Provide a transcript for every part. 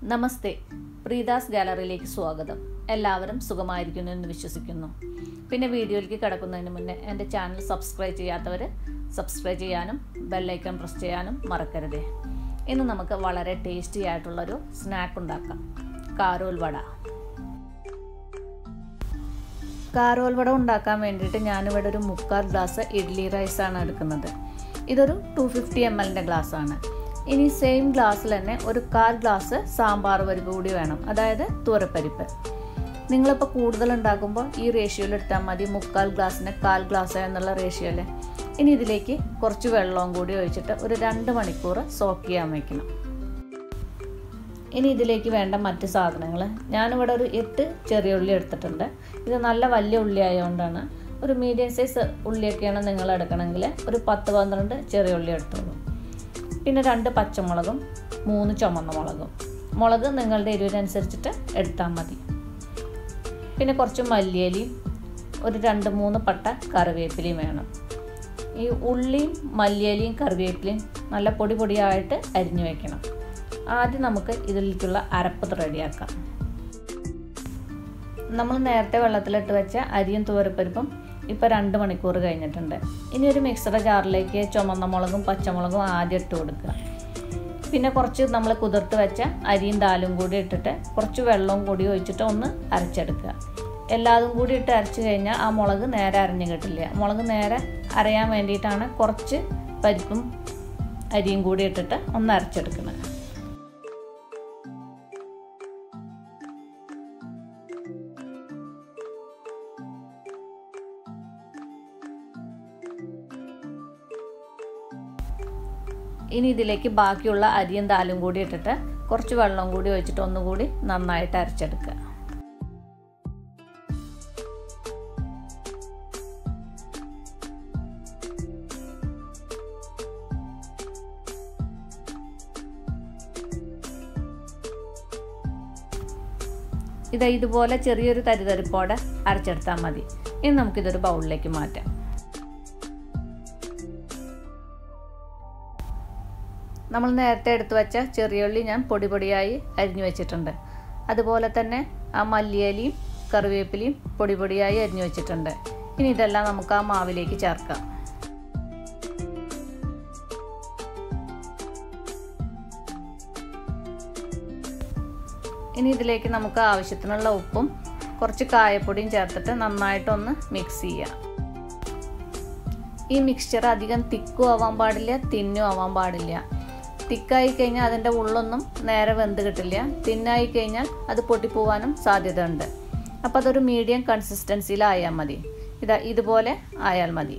നമസ്തേ പ്രീതാസ് ഗാലറിയിലേക്ക് സ്വാഗതം എല്ലാവരും സുഖമായിരിക്കുന്നു എന്ന് വിശ്വസിക്കുന്നു പിന്നെ വീഡിയോയിലേക്ക് കിടക്കുന്നതിന് മുന്നേ എൻ്റെ ചാനൽ സബ്സ്ക്രൈബ് ചെയ്യാത്തവർ സബ്സ്ക്രൈബ് ചെയ്യാനും ബെല്ലൈക്കൺ പ്രസ് ചെയ്യാനും മറക്കരുതേ ഇന്ന് നമുക്ക് വളരെ ടേസ്റ്റി ആയിട്ടുള്ളൊരു സ്നാക്ക് ഉണ്ടാക്കാം കാരോൽ വട കാരോൽ വട ഉണ്ടാക്കാൻ വേണ്ടിയിട്ട് ഞാനിവിടെ ഒരു മുക്കാൽ ഗ്ലാസ് ഇഡ്ഡലി റൈസാണ് എടുക്കുന്നത് ഇതൊരു ടു ഫിഫ്റ്റി എം എല്ലിൻ്റെ ഗ്ലാസ്സാണ് ഇനി സെയിം ഗ്ലാസ്സിൽ തന്നെ ഒരു കാൽ ഗ്ലാസ് സാമ്പാർ പരിപ്പ് കൂടി വേണം അതായത് തൂരപ്പരിപ്പ് നിങ്ങളിപ്പോൾ കൂടുതൽ ഉണ്ടാക്കുമ്പോൾ ഈ റേഷ്യോയിൽ എടുത്താൽ മതി മുക്കാൽ ഗ്ലാസ്സിന് കാൽ ഗ്ലാസ് എന്നുള്ള റേഷ്യോയിൽ ഇനി ഇതിലേക്ക് കുറച്ച് വെള്ളവും കൂടി ഒഴിച്ചിട്ട് ഒരു രണ്ട് മണിക്കൂർ സോക്ക് ചെയ്യാൻ വയ്ക്കണം ഇനി ഇതിലേക്ക് വേണ്ട മറ്റ് സാധനങ്ങൾ ഞാനിവിടെ ഒരു എട്ട് ചെറിയ ഉള്ളി എടുത്തിട്ടുണ്ട് ഇത് നല്ല വലിയ ഉള്ളി ആയതുകൊണ്ടാണ് ഒരു മീഡിയം സൈസ് ഉള്ളിയൊക്കെയാണ് നിങ്ങൾ എടുക്കണമെങ്കിൽ ഒരു പത്ത് പന്ത്രണ്ട് ചെറിയ ഉള്ളി എടുത്തോളൂ പിന്നെ രണ്ട് പച്ചമുളകും മൂന്ന് ചുമന്ന മുളകും മുളക് നിങ്ങളുടെ എരിവിനനുസരിച്ചിട്ട് എടുത്താൽ മതി പിന്നെ കുറച്ച് മല്ലിയലിയും ഒരു രണ്ട് മൂന്ന് പട്ട കറിവേപ്പിലയും വേണം ഈ ഉള്ളിയും മല്ലിയലിയും കറിവേപ്പിലയും നല്ല പൊടി പൊടിയായിട്ട് അരിഞ്ഞു വെക്കണം ആദ്യം നമുക്ക് ഇതിലേക്കുള്ള അരപ്പ് റെഡിയാക്കാം നമ്മൾ നേരത്തെ വെള്ളത്തിലിട്ട് വെച്ച അരിയും തുവരപ്പരിപ്പും ഇപ്പോൾ രണ്ട് മണിക്കൂർ കഴിഞ്ഞിട്ടുണ്ട് ഇനി ഒരു മിക്സറുടെ ജാറിലേക്ക് ചുമന്ന മുളകും പച്ചമുളകും ആദ്യം ഇട്ട് കൊടുക്കുക പിന്നെ കുറച്ച് നമ്മൾ കുതിർത്ത് വെച്ച അരിയും ദാലും കൂടി ഇട്ടിട്ട് കുറച്ച് വെള്ളവും കൂടി ഒഴിച്ചിട്ട് ഒന്ന് അരച്ചെടുക്കുക എല്ലാതും കൂടി ഇട്ട് അരച്ച് കഴിഞ്ഞാൽ ആ മുളക് നേരെ അരഞ്ഞു കിട്ടില്ല മുളക് നേരെ അരയാൻ വേണ്ടിയിട്ടാണ് കുറച്ച് പരിപ്പും അരിയും കൂടി ഇട്ടിട്ട് ഒന്ന് അരച്ചെടുക്കുന്നത് ഇനി ഇതിലേക്ക് ബാക്കിയുള്ള അരിയും ദാലും കൂടി ഇട്ടിട്ട് കുറച്ച് വെള്ളം കൂടി ഒഴിച്ചിട്ട് ഒന്നുകൂടി നന്നായിട്ട് അരച്ചെടുക്കുക ഇത് ഇതുപോലെ ചെറിയൊരു തരിതരിപ്പോടെ അരച്ചെടുത്താൽ മതി ഇനി നമുക്കിതൊരു ബൗളിലേക്ക് മാറ്റാം നമ്മൾ നേരത്തെ എടുത്തു വെച്ച ചെറിയുള്ളി ഞാൻ പൊടി പൊടിയായി അരിഞ്ഞു വെച്ചിട്ടുണ്ട് അതുപോലെ തന്നെ ആ മല്ലിയലിയും കറിവേപ്പിലയും പൊടി പൊടിയായി അരിഞ്ഞു വെച്ചിട്ടുണ്ട് ഇനി ഇതെല്ലാം നമുക്ക് ആ മാവിലേക്ക് ചേർക്കാം ഇനി ഇതിലേക്ക് നമുക്ക് ആവശ്യത്തിനുള്ള ഉപ്പും കുറച്ച് കായപ്പൊടിയും ചേർത്തിട്ട് നന്നായിട്ടൊന്ന് മിക്സ് ചെയ്യാം ഈ മിക്സ്ചർ അധികം തിക്കും ആവാൻ പാടില്ല തിന്നും ആവാൻ പാടില്ല തിക്കായി കഴിഞ്ഞാൽ അതിൻ്റെ ഉള്ളൊന്നും നേരെ വെന്ത് കിട്ടില്ല തിന്നായി കഴിഞ്ഞാൽ അത് പൊട്ടിപ്പോവാനും സാധ്യത ഉണ്ട് അപ്പോൾ അതൊരു മീഡിയം കൺസിസ്റ്റൻസിയിലായാൽ മതി ഇതാ ഇതുപോലെ ആയാൽ മതി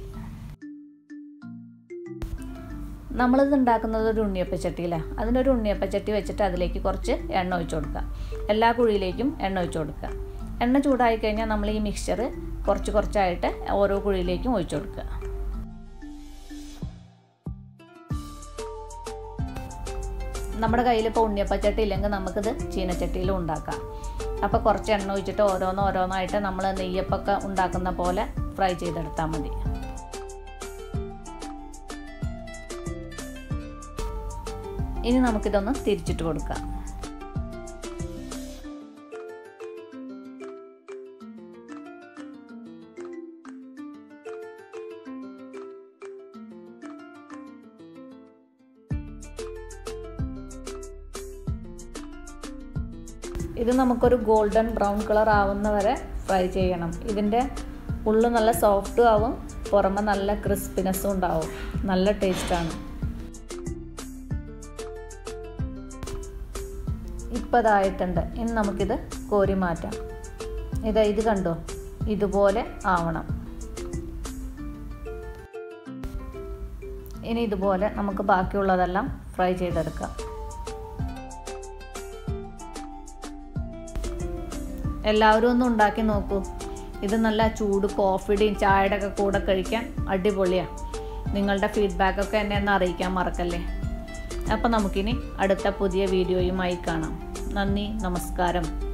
നമ്മളിത് ഉണ്ടാക്കുന്നത് ഒരു ഉണ്ണിയപ്പച്ചട്ടിയിലാണ് അതിനൊരു ഉണ്ണിയപ്പച്ചട്ടി വെച്ചിട്ട് അതിലേക്ക് കുറച്ച് എണ്ണ ഒഴിച്ചു കൊടുക്കുക എല്ലാ കുഴിയിലേക്കും എണ്ണ ഒഴിച്ചു കൊടുക്കുക എണ്ണ ചൂടായി കഴിഞ്ഞാൽ നമ്മൾ ഈ മിക്സ്ചർ കുറച്ച് കുറച്ചായിട്ട് ഓരോ കുഴിയിലേക്കും ഒഴിച്ചു കൊടുക്കുക നമ്മുടെ കയ്യിൽ ഇപ്പോൾ ഉണ്ണിയപ്പച്ചട്ടി ഇല്ലെങ്കിൽ നമുക്കിത് ചീനച്ചട്ടിയിലും ഉണ്ടാക്കാം അപ്പോൾ കുറച്ച് എണ്ണ ഒഴിച്ചിട്ട് ഓരോന്ന് ഓരോന്നായിട്ട് നമ്മൾ നെയ്യപ്പൊക്കെ ഉണ്ടാക്കുന്ന പോലെ ഫ്രൈ ചെയ്തെടുത്താൽ മതി ഇനി നമുക്കിതൊന്ന് തിരിച്ചിട്ട് കൊടുക്കാം ഇത് നമുക്കൊരു ഗോൾഡൻ ബ്രൗൺ കളർ ആവുന്ന വരെ ഫ്രൈ ചെയ്യണം ഇതിൻ്റെ ഉള്ളു നല്ല സോഫ്റ്റും ആവും പുറമെ നല്ല ക്രിസ്പിനെസ്സും ഉണ്ടാവും നല്ല ടേസ്റ്റാണ് ഇപ്പോൾ ഇതായിട്ടുണ്ട് ഇനി നമുക്കിത് കോരി മാറ്റാം ഇതാ ഇത് കണ്ടോ ഇതുപോലെ ആവണം ഇനി ഇതുപോലെ നമുക്ക് ബാക്കിയുള്ളതെല്ലാം ഫ്രൈ ചെയ്തെടുക്കാം എല്ലാവരും ഒന്ന് ഉണ്ടാക്കി നോക്കൂ ഇത് നല്ല ചൂട് കോഫിയുടെയും ചായയുടെ ഒക്കെ കൂടെ കഴിക്കാൻ അടിപൊളിയാണ് നിങ്ങളുടെ ഫീഡ്ബാക്കൊക്കെ എന്നെ ഒന്ന് അറിയിക്കാൻ മറക്കല്ലേ അപ്പോൾ നമുക്കിനി അടുത്ത പുതിയ വീഡിയോയുമായി കാണാം നന്ദി നമസ്കാരം